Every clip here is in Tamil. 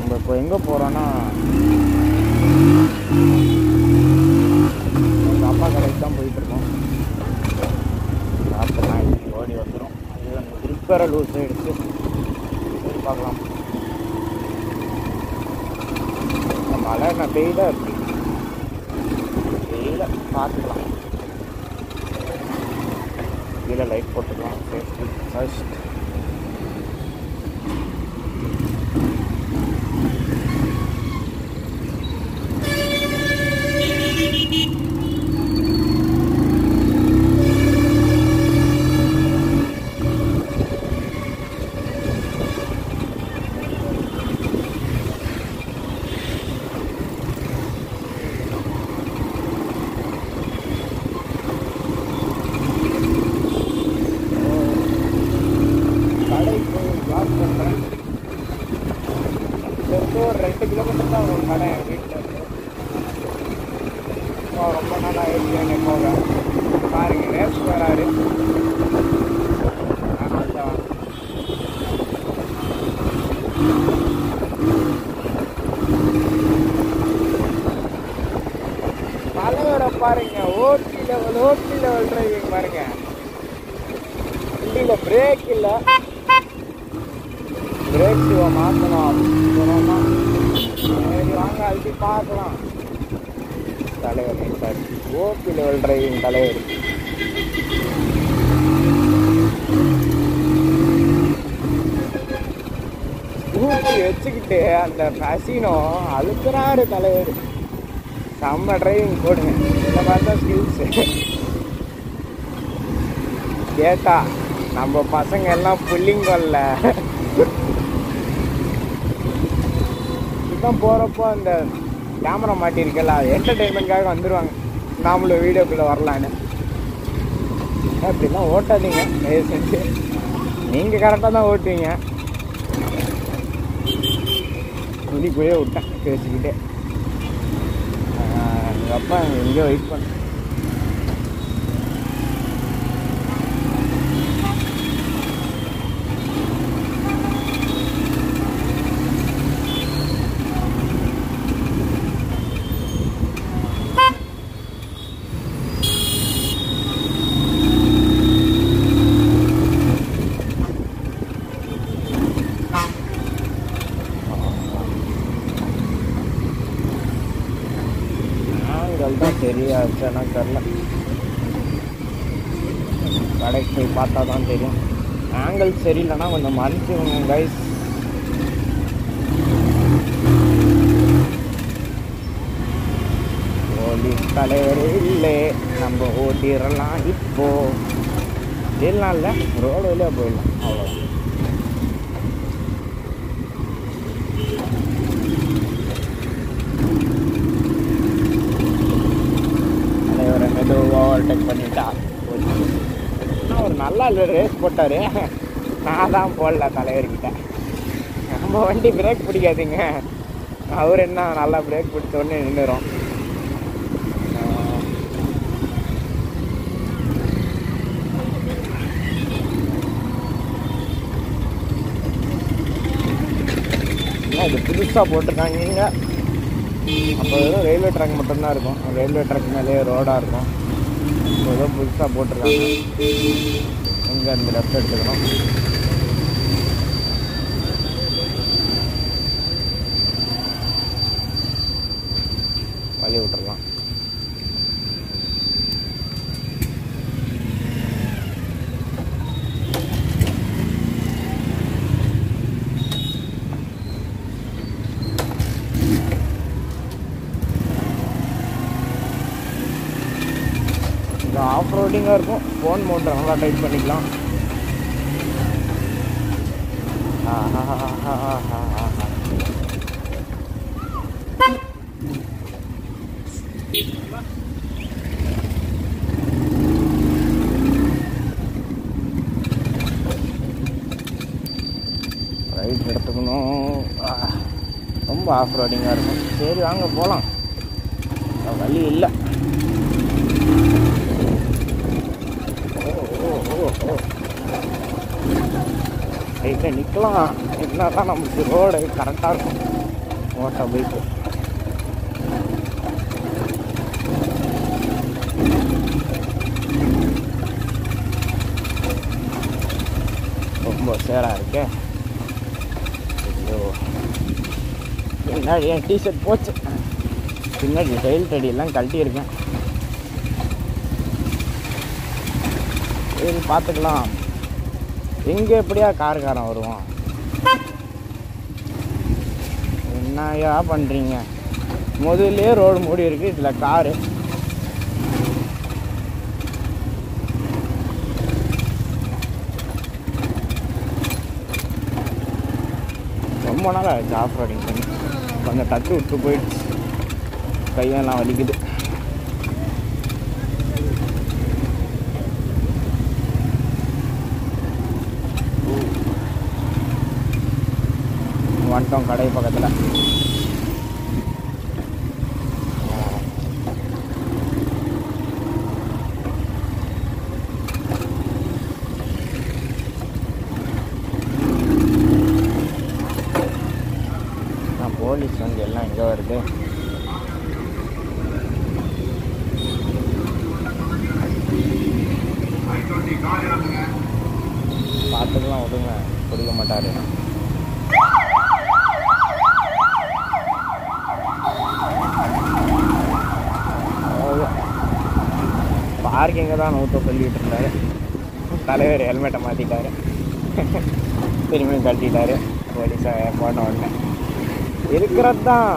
நம்ம இப்போ எங்கே போகிறோன்னா எங்கள் அப்பா கடைக்கு தான் போயிட்டுருக்கோம் சாப்பிடலாம் இன்னைக்கு ஓடி வந்துடும் அது அந்த திருப்பர லூஸ் எடுத்து சரி பார்க்கலாம் இந்த மழை நான் பெய்தா இருக்கு வெயில பார்த்துக்கலாம் கீழே லைட் போட்டுக்கலாம் சேஃப்டி ஃபர்ஸ்ட் கடை போய் பிளாக் பண்ணுறேன் இருந்து ஒரு ரெண்டு கிலோமீட்டர் தான் வரும் கடை என் வீட்டில் இருந்து இப்போ ரொம்ப நாள் ஆயிடுச்சு போக பாருங்க ரேஸ் வராரு அதனால தான் தலைவரை பாருங்க ஓட்டி லெவல் ஓட்டி லெவல் டிரைவிங் பாருங்க வண்டியில் பிரேக் இல்லை பிரேக் ஷூவை மாற்றணும் அப்புறமா சரி வாங்க அழுத்தி பார்க்கலாம் தலைவர் நினைப்பார் ஓபி லெவல் டிரைவிங் தலைவர் ஊட்டி வச்சுக்கிட்டு அந்த பசினோ அழுத்துறாரு தலைவர் செம்ம டிரைவிங் போடுங்க இந்த மாதிரி தான் ஸ்கில்ஸ் கேட்டா நம்ம பசங்க எல்லாம் புள்ளிங்கொல்ல இதான் போகிறப்போ அந்த கேமரா மாட்டிருக்கல அது என்டர்டெயின்மெண்ட்காக வந்துடுவாங்க நாமளும் வீடியோக்குள்ளே வரலான்னு அப்படிலாம் ஓட்டாதீங்க தயவு செஞ்சு நீங்கள் கரெக்டாக தான் ஓட்டுவீங்க துணிக்குள்ளேயே விட்டேன் பேசிக்கிட்டே எங்கள் அப்பா எங்கேயோ வெயிட் பண்ண ஆண்கள் தான் தெரியாது எனக்கு தெரில கடைக்கு போய் பார்த்தா தான் தெரியும் ஆங்கிள் சரியில்லைன்னா கொஞ்சம் மறைச்சிருங்க கைஸ் போலீஸ் தலைவர் இல்லை நம்ம ஓட்டிடலாம் இப்போ இல்லைலாம் இல்லை ரோடு வழியாக போயிடலாம் அவ்வளோதான் தலைவரை மெதுவாக ஓவர்டேக் பண்ணிட்டா ஆனால் ஒரு நல்லா ரேஸ் போட்டார் நான் தான் போடல தலைவர்கிட்ட நம்ம வண்டி பிரேக் பிடிக்காதுங்க அவர் என்ன நல்லா பிரேக் பிடிச்ச உடனே நின்றுரும் இது புதுசாக போட்டிருக்காங்க அப்போ வெறும் ரயில்வே ட்ராக் மட்டும்தான் இருக்கும் ரயில்வே ட்ராக் மேலேயே ரோடாக இருக்கும் இப்போ ஏதோ புதுசாக போட்டிருக்காங்க எங்கே இந்த லெஃப்ட் எடுத்துக்கணும் வழி விட்டுறலாம் இது ஆஃப் ரோடிங்காக இருக்கும் ஃபோன் மோட்டர் நல்லா டைப் பண்ணிக்கலாம் ஆஹாஹாஹாஹாஹா. ரைட் எடுத்துக்கணும் ஆ, ரொம்ப ஆஃப் ரோடிங்காக இருக்கும் சரி வாங்க போகலாம் வழி இல்லை ஓ ஓ ஓ ஓ ரைட்டில் நிற்கலாம் என்ன தான் நமக்கு ரோடு கரெக்டாக இருக்கும் ஓட்ட பைக்கு ரொம்ப சேராக இருக்கே ஐயோ பின்னாடி என் டிஷர்ட் போச்சு பின்னாடி டெயில் தடியெல்லாம் கழட்டியிருக்கேன் சரி பார்த்துக்கலாம் எங்கே எப்படியா காருக்காரன் வருவான் என்னையா பண்ணுறீங்க முதல்லே ரோடு மூடி இருக்கு இதில் காரு ரொம்ப நாள் ஆச்சு ஆஃப் ரோடிங் பண்ணி கொஞ்சம் டச்சு விட்டு போயிடுச்சு கையெல்லாம் வலிக்குது வந்துட்டோம் கடை பக்கத்தில் போலீஸ் வந்து எல்லாம் எங்கே வருது பார்த்துக்கலாம் விடுங்க பிடிக்க மாட்டாரு பார்க்கிங்கை தான் நூற்ற சொல்லிட்டு இருந்தாரு தலைவர் ஹெல்மெட்டை மாற்றிட்டாரு திரும்பியும் கட்டிட்டாரு போலீஸை போன உடனே இருக்கிறது தான்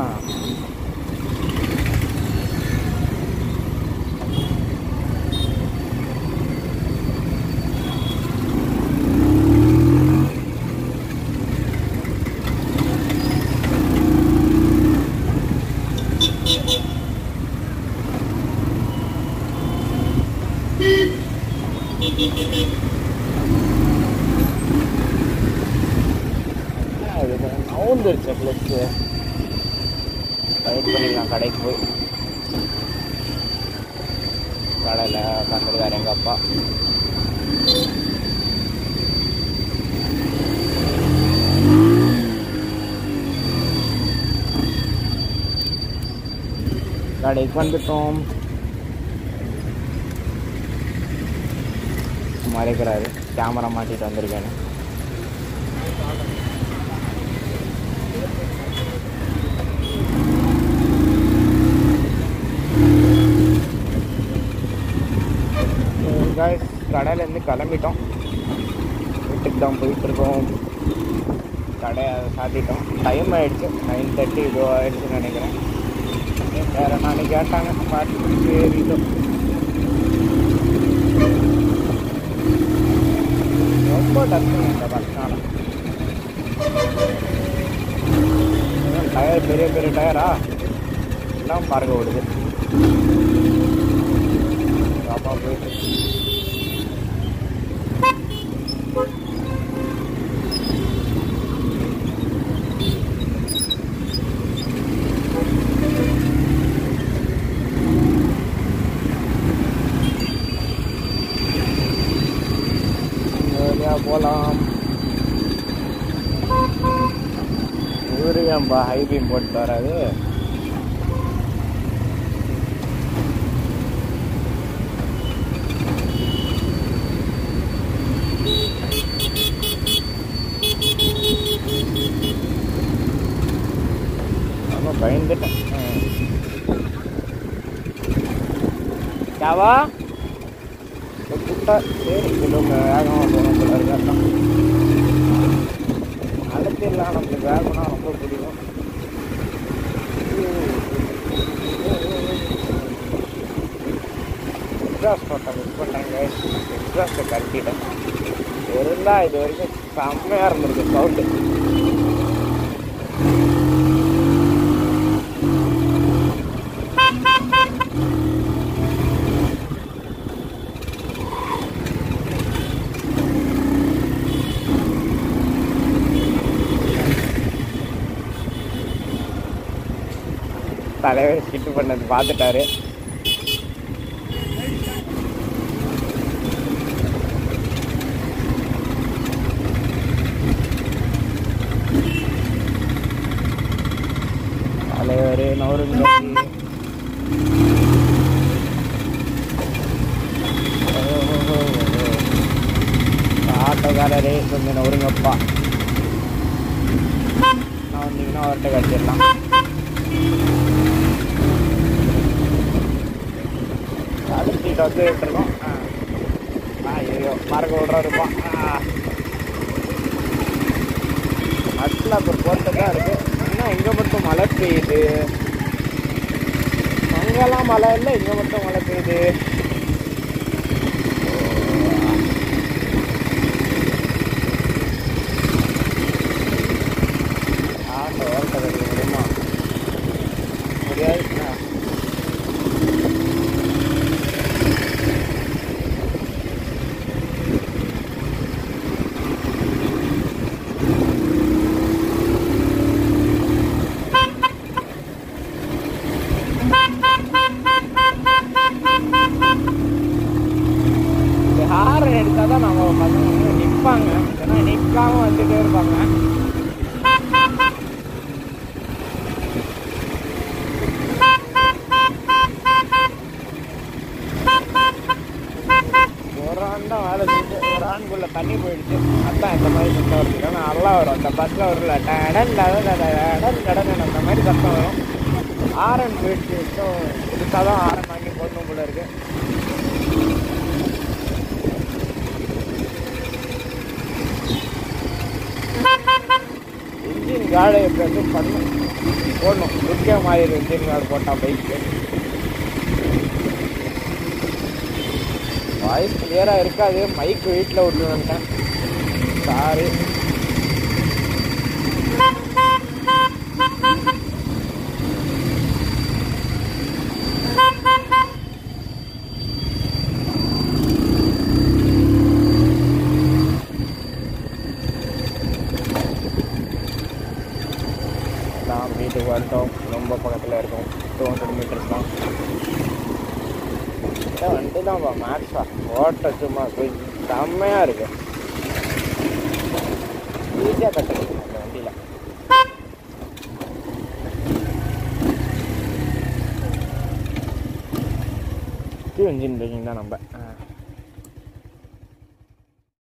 இது நவுந்துருச்சு கிளச்சு வெயிட் பண்ணிக்கலாம் கடைக்கு போய் கடையில் உட்காந்துருக்காரு எங்கள் அப்பா கடைக்கு வந்துட்டோம் மறைக்கிறாரு கேமரா மாட்டிட்டு வந்திருக்கேன்னு காய்ஸ் கடையிலேருந்து கிளம்பிட்டோம் வீட்டுக்கு தான் போயிட்டுருக்கோம் கடையை சாத்திட்டோம் டைம் ஆகிடுச்சு நைன் தேர்ட்டி இதோ ஆயிடுச்சுன்னு நினைக்கிறேன் வேறு நாளைக்கு கேட்டாங்க பார்த்து சரிட்டோம் ரொம்ப டஸ்ட்டுங்க இந்த பஸ்னால டயர் பெரிய பெரிய டயரா எல்லாம் பார்க்க விடுது அப்பா போயிட்டு வழியாக போகலாம் இவரு ஏன்பா ஹைபீம் போட்டு வராது ரொம்ப பயந்துட்டேன் யாவா குட்டா சரி கிலோ வேகமாக போகணும் போல இருக்கா அடுத்திடலாம் நம்மளுக்கு வேகம்னா ரொம்ப பிடிக்கும் எக்ஸாஸ்ட் போட்டேன் மிஸ் பண்ணாங்க எக்ஸாஸ்ட்டை கட்டிட்டேன் இருந்தால் இது வரைக்கும் செம்மையாக இருந்திருக்கு சவுண்டு தலைவர் ஸ்கிட்டு பண்ணது பார்த்துட்டாரு தலைவர் நவருங்க ஆட்டோக்காரரே கொஞ்சம் நவருங்கப்பா நான் வந்தீங்கன்னா அவர்கிட்ட கட்டிடலாம் அடுத்து வந்து இருக்கோம் ஆ ஐயோ மறக்க விட்றாருப்பா நட்டில் அப்புறம் போட்டு தான் இருக்கு ஆனால் இங்கே மட்டும் மழை பெய்யுது அங்கெல்லாம் மழை இல்லை இங்கே மட்டும் மழை பெய்யுது ஆட்டோ ஓட்ட வைக்க முடியுமா முடியாது ஆ. இந்த ஹாரன் எடுத்தால் தான் நம்ம பசங்க வந்து நிற்பாங்க ஏன்னா நிற்காம வந்துட்டே இருப்பாங்க ஒரு ஆண் தான் வேலை செஞ்சு ஒரு ஆண்குள்ள தண்ணி போயிடுச்சு அதான் இந்த மாதிரி சத்தம் வருது ஏன்னா நல்லா வரும் அந்த பஸ்ஸில் வரும்ல டடன் டடன் டடன் டடன் அந்த மாதிரி சத்தம் வரும் ஆரன் போயிடுச்சு ஸோ புதுசாக தான் ஆரன் வாங்கி போடணும் போல இருக்கு இன்ஜின் கார்டு எப்போ பண்ணணும் போடணும் முக்கிய மாதிரி இன்ஜின் கார்டு போட்டால் பைக்கு வாய்ஸ் கிளியராக இருக்காது மைக் வீட்டில் விட்டு வந்துட்டேன் சாரி நான் வீட்டுக்கு வந்துட்டோம் ரொம்ப பக்கத்தில் இருக்கோம் டூ ஹண்ட்ரட் மீட்டர்ஸ் தான் இந்த வண்டி தான்ப்பா மேக்ஸா ஓட்ட சும்மா போய் செம்மையாக இருக்கு ஈஸியாக கற்றுக்கணும் அந்த வண்டியில் இன்ஜின் பிரேக்கிங் தான் நம்ம